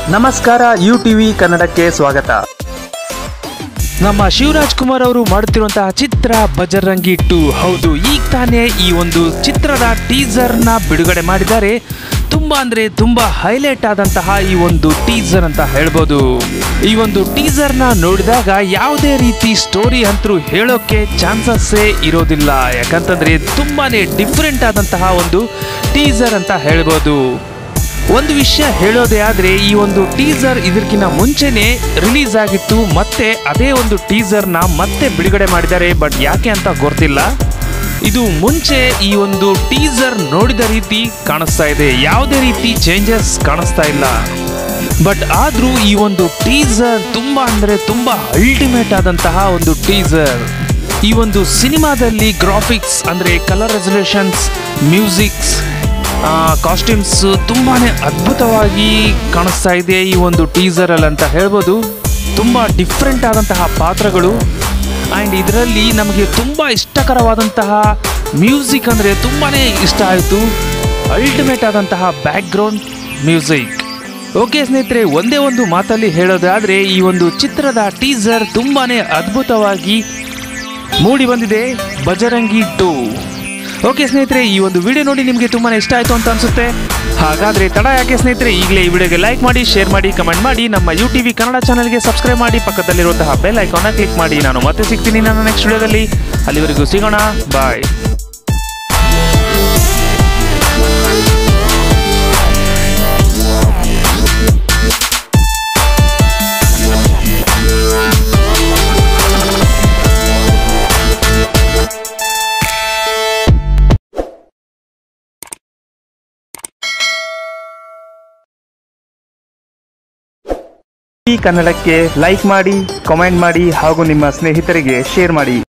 ನಮಸ್ಕಾರ you TV ಕನ್ನಡಕ್ಕೆ ಸ್ವಾಗತ ನಮ್ಮ ಶಿವರಾಜ್ ಕುಮಾರ್ ಅವರು ಮಾಡುತ್ತಿರುವಂತಹ ಚಿತ್ರ ಬಜರಂಗಿ ಟು ಹೌದು ಈಗ ತಾನೇ ಈ ಒಂದು ಚಿತ್ರದ ಟೀಸರ್ನ ಬಿಡುಗಡೆ ಮಾಡಿದ್ದಾರೆ ತುಂಬ ಅಂದರೆ ತುಂಬ ಹೈಲೈಟ್ ಆದಂತಹ ಈ ಒಂದು ಟೀಸರ್ ಅಂತ ಹೇಳ್ಬೋದು ಈ ಒಂದು ಟೀಸರ್ನ ನೋಡಿದಾಗ ಯಾವುದೇ ರೀತಿ ಸ್ಟೋರಿ ಅಂತರೂ ಹೇಳೋಕೆ ಚಾನ್ಸಸ್ಸೇ ಇರೋದಿಲ್ಲ ಯಾಕಂತಂದ್ರೆ ತುಂಬಾನೇ ಡಿಫ್ರೆಂಟ್ ಆದಂತಹ ಒಂದು ಟೀಸರ್ ಅಂತ ಹೇಳ್ಬೋದು ಒಂದು ವಿಷಯ ಹೇಳೋದೇ ಆದ್ರೆ ಈ ಒಂದು ಟೀಸರ್ ಇದಕ್ಕಿಂತ ಮುಂಚೆನೆ ರಿಲೀಸ್ ಆಗಿತ್ತು ಮತ್ತೆ ಅದೇ ಒಂದು ಟೀಸರ್ನ ಮತ್ತೆ ಬಿಡುಗಡೆ ಮಾಡಿದ್ದಾರೆ ಬಟ್ ಯಾಕೆ ಅಂತ ಗೊತ್ತಿಲ್ಲ ಇದು ಮುಂಚೆ ಈ ಒಂದು ಟೀಸರ್ ನೋಡಿದ ರೀತಿ ಕಾಣಿಸ್ತಾ ಇದೆ ಯಾವುದೇ ರೀತಿ ಚೇಂಜಸ್ ಕಾಣಿಸ್ತಾ ಇಲ್ಲ ಬಟ್ ಆದ್ರೂ ಈ ಒಂದು ಟೀಸರ್ ತುಂಬಾ ಅಂದ್ರೆ ತುಂಬಾ ಅಲ್ಟಿಮೇಟ್ ಆದಂತಹ ಒಂದು ಟೀಸರ್ ಈ ಒಂದು ಸಿನಿಮಾದಲ್ಲಿ ಗ್ರಾಫಿಕ್ಸ್ ಅಂದ್ರೆ ಕಲರ್ ರೆಸಲ್ಯೂಷನ್ಸ್ ಮ್ಯೂಸಿಕ್ಸ್ ಕಾಸ್ಟ್ಯೂಮ್ಸ್ ತುಂಬಾನೇ ಅದ್ಭುತವಾಗಿ ಕಾಣಿಸ್ತಾ ಇದೆ ಈ ಒಂದು ಟೀಸರ್ ಅಲ್ಲಿ ಅಂತ ಹೇಳ್ಬೋದು ತುಂಬಾ ಡಿಫ್ರೆಂಟ್ ಆದಂತಹ ಪಾತ್ರಗಳು ಆ್ಯಂಡ್ ಇದರಲ್ಲಿ ನಮಗೆ ತುಂಬ ಇಷ್ಟಕರವಾದಂತಹ ಮ್ಯೂಸಿಕ್ ಅಂದರೆ ತುಂಬಾನೇ ಇಷ್ಟ ಆಯಿತು ಅಲ್ಟಿಮೇಟ್ ಆದಂತಹ ಬ್ಯಾಕ್ಗ್ರೌಂಡ್ ಮ್ಯೂಸಿಕ್ ಓಕೆ ಸ್ನೇಹಿತರೆ ಒಂದೇ ಒಂದು ಮಾತಲ್ಲಿ ಹೇಳೋದಾದ್ರೆ ಈ ಒಂದು ಚಿತ್ರದ ಟೀಸರ್ ತುಂಬಾನೇ ಅದ್ಭುತವಾಗಿ ಮೂಡಿ ಬಂದಿದೆ ಬಜರಂಗಿ ಟು ಓಕೆ ಸ್ನೇಹಿತರೆ ಈ ಒಂದು ವಿಡಿಯೋ ನೋಡಿ ನಿಮಗೆ ತುಂಬಾ ಇಷ್ಟ ಆಯಿತು ಅಂತ ಅನ್ಸುತ್ತೆ ಹಾಗಾದ್ರೆ ತಡ ಯಾಕೆ ಸ್ನೇಹಿತರೆ ಈಗಲೇ ಈ ವಿಡಿಯೋಗೆ ಲೈಕ್ ಮಾಡಿ ಶೇರ್ ಮಾಡಿ ಕಮೆಂಟ್ ಮಾಡಿ ನಮ್ಮ ಯು ಟಿ ವಿ ಕನ್ನಡ ಚಾನಲ್ಗೆ ಸಬ್ಸ್ಕ್ರೈಬ್ ಮಾಡಿ ಪಕ್ಕದಲ್ಲಿರುವಂತಹ ಬೆಲ್ ಐಕಾನ್ನ ಕ್ಲಿಕ್ ಮಾಡಿ ನಾನು ಮತ್ತೆ ಸಿಗ್ತೀನಿ ನನ್ನ ನೆಕ್ಸ್ಟ್ ವಿಡಿಯೋದಲ್ಲಿ ಅಲ್ಲಿವರೆಗೂ ಸಿಗೋಣ ಬಾಯ್ ಈ ಕನ್ನಡಕ್ಕೆ ಲೈಕ್ ಮಾಡಿ ಕಾಮೆಂಟ್ ಮಾಡಿ ಹಾಗೂ ನಿಮ್ಮ ಸ್ನೇಹಿತರಿಗೆ ಶೇರ್ ಮಾಡಿ